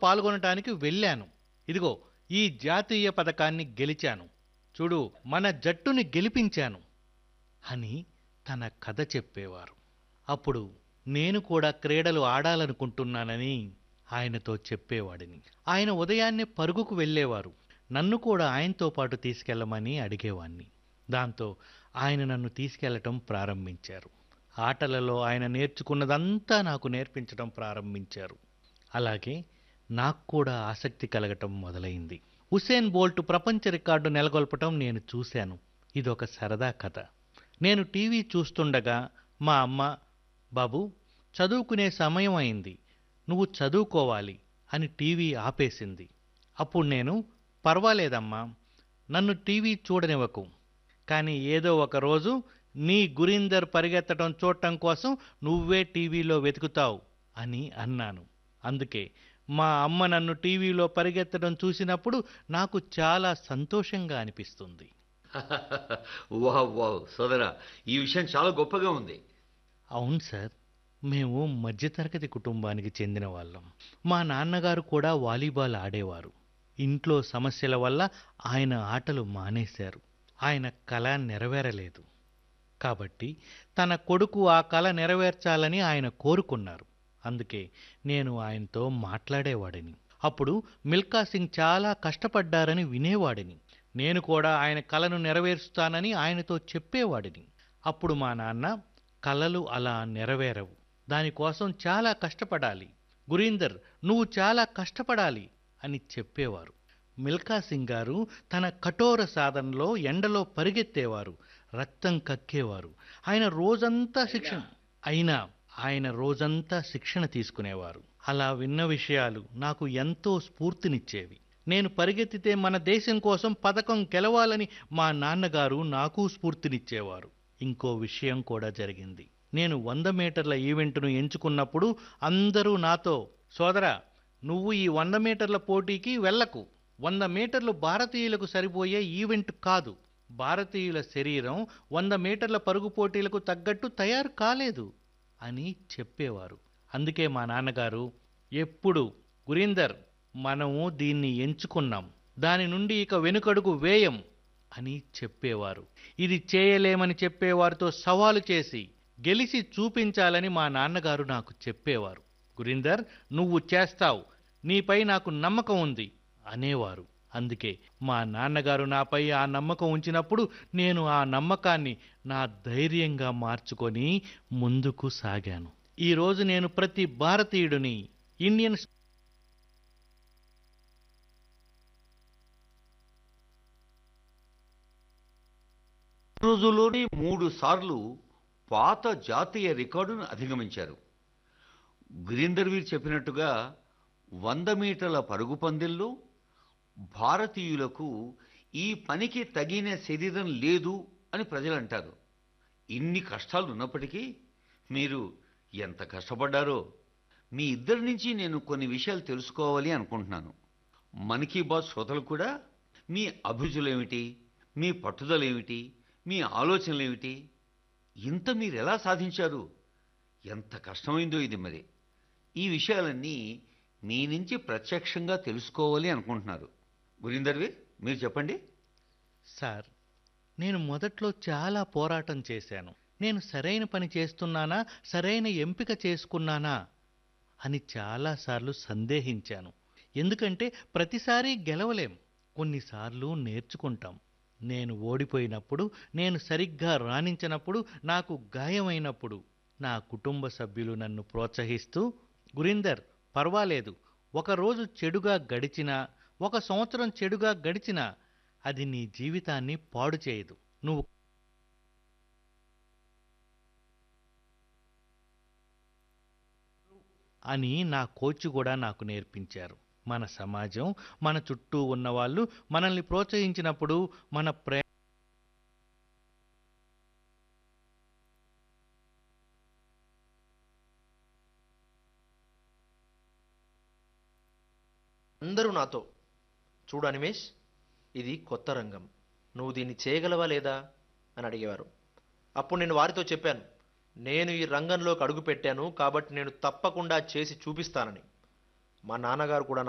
పాల్గొనటానికి వెళ్ళాను ఇదిగో ఈ జాతీయ పథకాన్ని గెలిచాను చూడు మన జట్టుని గెలిపించాను అని తన కథ చెప్పేవారు అప్పుడు నేను కూడా క్రీడలు ఆడాలనుకుంటున్నానని ఆయనతో చెప్పేవాడిని ఆయన ఉదయాన్నే పరుగుకు వెళ్ళేవారు నన్ను కూడా ఆయనతో పాటు తీసుకెళ్ళమని అడిగేవాణ్ణి దాంతో ఆయన నన్ను తీసుకెళ్లటం ప్రారంభించారు ఆటలలో ఆయన నేర్చుకున్నదంతా నాకు నేర్పించడం ప్రారంభించారు అలాగే నాకు కూడా ఆసక్తి కలగటం మొదలైంది హుసేన్ బోల్ట్ ప్రపంచ రికార్డు నెలకొల్పటం నేను చూశాను ఇదొక సరదా కథ నేను టీవీ చూస్తుండగా మా అమ్మ బాబు చదువుకునే సమయం అయింది నువ్వు చదువుకోవాలి అని టీవీ ఆపేసింది అప్పుడు నేను పర్వాలేదమ్మా నన్ను టీవీ చూడనివ్వకు కానీ ఏదో ఒక రోజు నీ గురీందర్ పరిగెత్తడం చూడటం కోసం నువ్వే టీవీలో వెతుకుతావు అని అన్నాను అందుకే మా అమ్మ నన్ను టీవీలో పరిగెత్తడం చూసినప్పుడు నాకు చాలా సంతోషంగా అనిపిస్తుంది వావ్ వావ్ సోదరా ఈ విషయం చాలా గొప్పగా ఉంది అవును సార్ మేము మధ్యతరగతి కుటుంబానికి చెందిన వాళ్ళం మా నాన్నగారు కూడా వాలీబాల్ ఆడేవారు ఇంట్లో సమస్యల వల్ల ఆయన ఆటలు మానేశారు ఆయన కళ నెరవేరలేదు కాబట్టి తన కొడుకు ఆ కళ నెరవేర్చాలని ఆయన కోరుకున్నారు అందుకే నేను ఆయనతో మాట్లాడేవాడిని అప్పుడు మిల్కా సింగ్ చాలా కష్టపడ్డారని వినేవాడిని నేను కూడా ఆయన కళను నెరవేరుస్తానని ఆయనతో చెప్పేవాడిని అప్పుడు మా నాన్న కళలు అలా నెరవేరవు దానికోసం చాలా కష్టపడాలి గురీందర్ నువ్వు చాలా కష్టపడాలి అని చెప్పేవారు మిల్కా సింగ్ గారు తన కఠోర సాధనలో ఎండలో పరిగెత్తేవారు రక్తం కక్కేవారు ఆయన రోజంతా శిక్షణ అయినా ఆయన రోజంతా శిక్షణ తీసుకునేవారు అలా విన్న విషయాలు నాకు ఎంతో స్ఫూర్తినిచ్చేవి నేను పరిగెత్తితే మన దేశం కోసం పథకం గెలవాలని మా నాన్నగారు నాకు స్ఫూర్తినిచ్చేవారు ఇంకో విషయం కూడా జరిగింది నేను వంద మీటర్ల ఈవెంట్ను ఎంచుకున్నప్పుడు అందరూ నాతో సోదరా నువ్వు ఈ వంద మీటర్ల పోటీకి వెళ్ళకు వంద మీటర్లు భారతీయులకు సరిపోయే ఈవెంట్ కాదు భారతీయుల శరీరం వంద మీటర్ల పరుగు పోటీలకు తగ్గట్టు తయారు కాలేదు అని చెప్పేవారు అందుకే మా నాన్నగారు ఎప్పుడు గురీందర్ మనము దీన్ని ఎంచుకున్నాం దాని నుండి ఇక వెనుకడుగు వేయం అని చెప్పేవారు ఇది చేయలేమని చెప్పేవారితో సవాలు చేసి గెలిచి చూపించాలని మా నాన్నగారు నాకు చెప్పేవారు గురీందర్ నువ్వు చేస్తావు నీపై నాకు నమ్మకం ఉంది అనేవారు అందుకే మా నాన్నగారు నాపై ఆ నమ్మకం ఉంచినప్పుడు నేను ఆ నమ్మకాన్ని నా ధైర్యంగా మార్చుకొని ముందుకు సాగాను ఈరోజు నేను ప్రతి భారతీయుడిని ఇండియన్ రోజుల్లోనే మూడు సార్లు పాత జాతీయ రికార్డును అధిగమించారు గురీందర్ వీర్ చెప్పినట్టుగా వంద మీటర్ల పరుగు పందెల్లో భారతీయులకు ఈ పనికి తగిన శరీరం లేదు అని ప్రజలు అంటారు ఇన్ని కష్టాలు ఉన్నప్పటికీ మీరు ఎంత కష్టపడ్డారో మీ ఇద్దరి నుంచి నేను కొన్ని విషయాలు తెలుసుకోవాలి అనుకుంటున్నాను మన్ కీ బాత్ శ్రోతలు కూడా మీ అభిరుచులేమిటి మీ పట్టుదలేమిటి మీ ఆలోచనలేమిటి ఇంత మీరు ఎలా సాధించారు ఎంత కష్టమైందో ఇది మరి ఈ విషయాలన్నీ మీ నుంచి ప్రత్యక్షంగా తెలుసుకోవాలి అనుకుంటున్నారు గురీందర్వి మీరు చెప్పండి సార్ నేను మొదట్లో చాలా పోరాటం చేశాను నేను సరైన పని చేస్తున్నానా సరైన ఎంపిక చేసుకున్నానా అని చాలాసార్లు సందేహించాను ఎందుకంటే ప్రతిసారి గెలవలేం కొన్నిసార్లు నేర్చుకుంటాం నేను ఓడిపోయినప్పుడు నేను సరిగ్గా రాణించినప్పుడు నాకు గాయమైనప్పుడు నా కుటుంబ సభ్యులు నన్ను ప్రోత్సహిస్తూ గురీందర్ పర్వాలేదు ఒకరోజు చెడుగా గడిచినా ఒక సంవత్సరం చెడుగా గడిచినా అది నీ జీవితాన్ని పాడు చేయదు నువ్వు అని నా కోచ్ కూడా నాకు నేర్పించారు మన సమాజం మన చుట్టూ ఉన్నవాళ్ళు మనల్ని ప్రోత్సహించినప్పుడు మన ప్రే అందరూ నాతో చూడు అనిమేష్ ఇది కొత్త రంగం నువ్వు దీన్ని చేయగలవా లేదా అని అడిగేవారు అప్పుడు నేను వారితో చెప్పాను నేను ఈ రంగంలోకి అడుగు పెట్టాను కాబట్టి నేను తప్పకుండా చేసి చూపిస్తానని మా నాన్నగారు కూడా